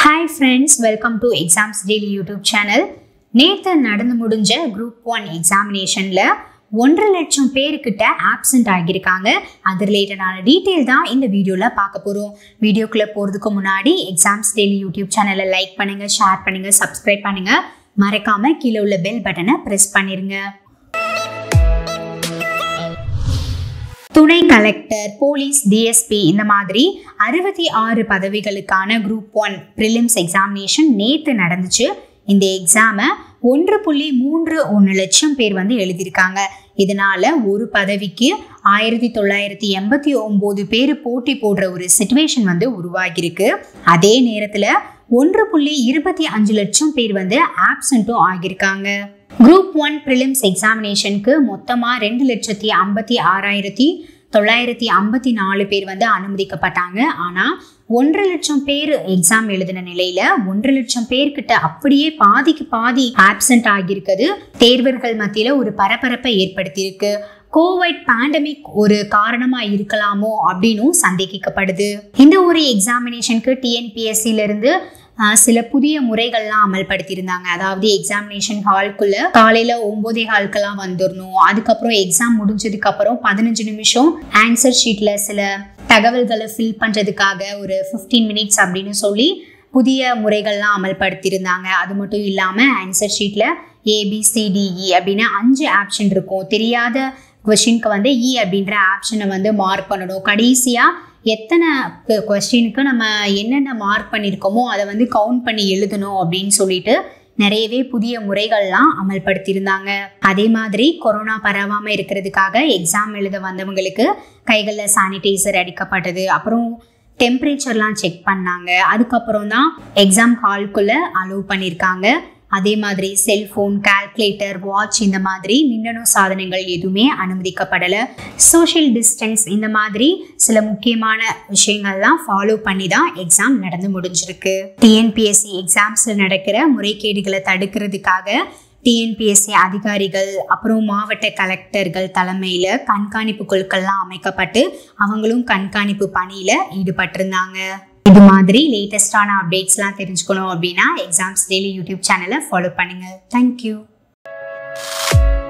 hi friends welcome to exams daily YouTube channel நேற்று நடந்து முடிஞ்ச குரூப் ஒன் எக்ஸாமினேஷனில் ஒன்றரை லட்சம் பேருக்கிட்ட ஆப்சண்ட் ஆகியிருக்காங்க அது ரிலேட்டடான டீட்டெயில் தான் இந்த வீடியோவில் பார்க்க போகிறோம் வீடியோக்குள்ளே போகிறதுக்கு முன்னாடி எக்ஸாம்ஸ் டெய்லி யூடியூப் சேனலை லைக் பண்ணுங்கள் ஷேர் பண்ணுங்கள் சப்ஸ்கிரைப் பண்ணுங்கள் மறக்காமல் கீழே உள்ள பெல் பட்டனை ப்ரெஸ் பண்ணிடுங்க துணை கலெக்டர் போலீஸ் டிஎஸ்பி இந்த மாதிரி அறுபத்தி ஆறு பதவிகளுக்கான குரூப் ஒன் ப்ரிலிம்ஸ் எக்ஸாமினேஷன் நேற்று நடந்துச்சு இந்த எக்ஸாமை ஒன்று புள்ளி மூன்று ஒன்று லட்சம் பேர் வந்து எழுதியிருக்காங்க இதனால ஒரு பதவிக்கு ஆயிரத்தி தொள்ளாயிரத்தி எண்பத்தி ஒம்பது பேர் போட்டி போடுற ஒரு சுச்சுவேஷன் வந்து உருவாகியிருக்கு அதே நேரத்தில் ஒன்று புள்ளி இருபத்தி அஞ்சு லட்சம் பேர் வந்து ஆப்சண்ட்டும் ஆகியிருக்காங்க குரூப் ஒன் ப்ரிலிம்ஸ் எக்ஸாமினேஷனுக்கு மொத்தமாக ரெண்டு லட்சத்தி ஐம்பத்தி ஆறாயிரத்தி தொள்ளாயிரத்தி ஐம்பத்தி நாலு பேர் வந்து அனுமதிக்கப்பட்டாங்க ஆனால் ஒன்றரை லட்சம் பேர் எக்ஸாம் எழுதின நிலையில ஒன்றரை லட்சம் பேர்கிட்ட அப்படியே பாதிக்கு பாதி ஆப்சண்ட் ஆகியிருக்குது தேர்வர்கள் மத்தியில் ஒரு பரபரப்பை ஏற்படுத்தியிருக்கு கோவிட் பேண்டமிக் ஒரு காரணமா இருக்கலாமோ அப்படின்னும் சந்தேகிக்கப்படுது இந்த ஒரு எக்ஸாமினேஷனுக்கு டிஎன்பிஎஸ்சில இருந்து ஆஹ் சில புதிய முறைகள்லாம் அமல்படுத்தியிருந்தாங்க அதாவது எக்ஸாமினேஷன் ஹால்குள்ள காலையில ஒன்பதே ஹால்க்கெல்லாம் வந்துடணும் அதுக்கப்புறம் எக்ஸாம் முடிஞ்சதுக்கு அப்புறம் பதினஞ்சு நிமிஷம் ஆன்சர் ஷீட்ல சில தகவல்களை ஃபில் பண்றதுக்காக ஒரு ஃபிஃப்டீன் மினிட்ஸ் அப்படின்னு சொல்லி புதிய முறைகள்லாம் அமல்படுத்தியிருந்தாங்க அது மட்டும் இல்லாமல் ஆன்சர் ஷீட்டில் ஏபிசிடிஇ அப்படின்னு அஞ்சு ஆப்ஷன் இருக்கும் தெரியாத கொஷினுக்கு வந்து இ அப்படின்ற ஆப்ஷனை வந்து மார்க் பண்ணணும் கடைசியாக எத்தனை கொஸ்டினுக்கு நம்ம என்னென்ன மார்க் பண்ணியிருக்கோமோ அதை வந்து கவுண்ட் பண்ணி எழுதணும் அப்படின்னு சொல்லிட்டு நிறையவே புதிய முறைகள்லாம் அமல்படுத்தியிருந்தாங்க அதே மாதிரி கொரோனா பரவாமல் இருக்கிறதுக்காக எக்ஸாம் எழுத வந்தவங்களுக்கு கைகளில் சானிடைசர் அடிக்கப்பட்டது அப்புறம் டெம்பரேச்சர்லாம் செக் பண்ணாங்க அதுக்கப்புறம் தான் எக்ஸாம் ஹால்குள்ளே அலோவ் பண்ணியிருக்காங்க அதே மாதிரி செல்ஃபோன் கால்குலேட்டர் வாட்ச் இந்த மாதிரி மின்னணு சாதனங்கள் எதுவுமே அனுமதிக்கப்படலை சோஷியல் டிஸ்டன்ஸ் இந்த மாதிரி சில முக்கியமான விஷயங்கள்லாம் ஃபாலோ பண்ணி தான் எக்ஸாம் நடந்து முடிஞ்சிருக்கு டிஎன்பிஎஸ்சி எக்ஸாம்ஸில் நடக்கிற முறைகேடுகளை தடுக்கிறதுக்காக டிஎன்பிஎஸ்சி அதிகாரிகள் அப்புறம் மாவட்ட கலெக்டர்கள் தலைமையில் கண்காணிப்பு குழுக்கள்லாம் அமைக்கப்பட்டு அவங்களும் கண்காணிப்பு பணியில் ஈடுபட்டிருந்தாங்க இது மாதிரி லேட்டஸ்டான அப்டேட்ஸ்லாம் தெரிஞ்சுக்கணும் அப்படின்னா எக்ஸாம்ஸ் டெய்லி யூடியூப் சேனலை ஃபாலோ பண்ணுங்கள் தேங்க்யூ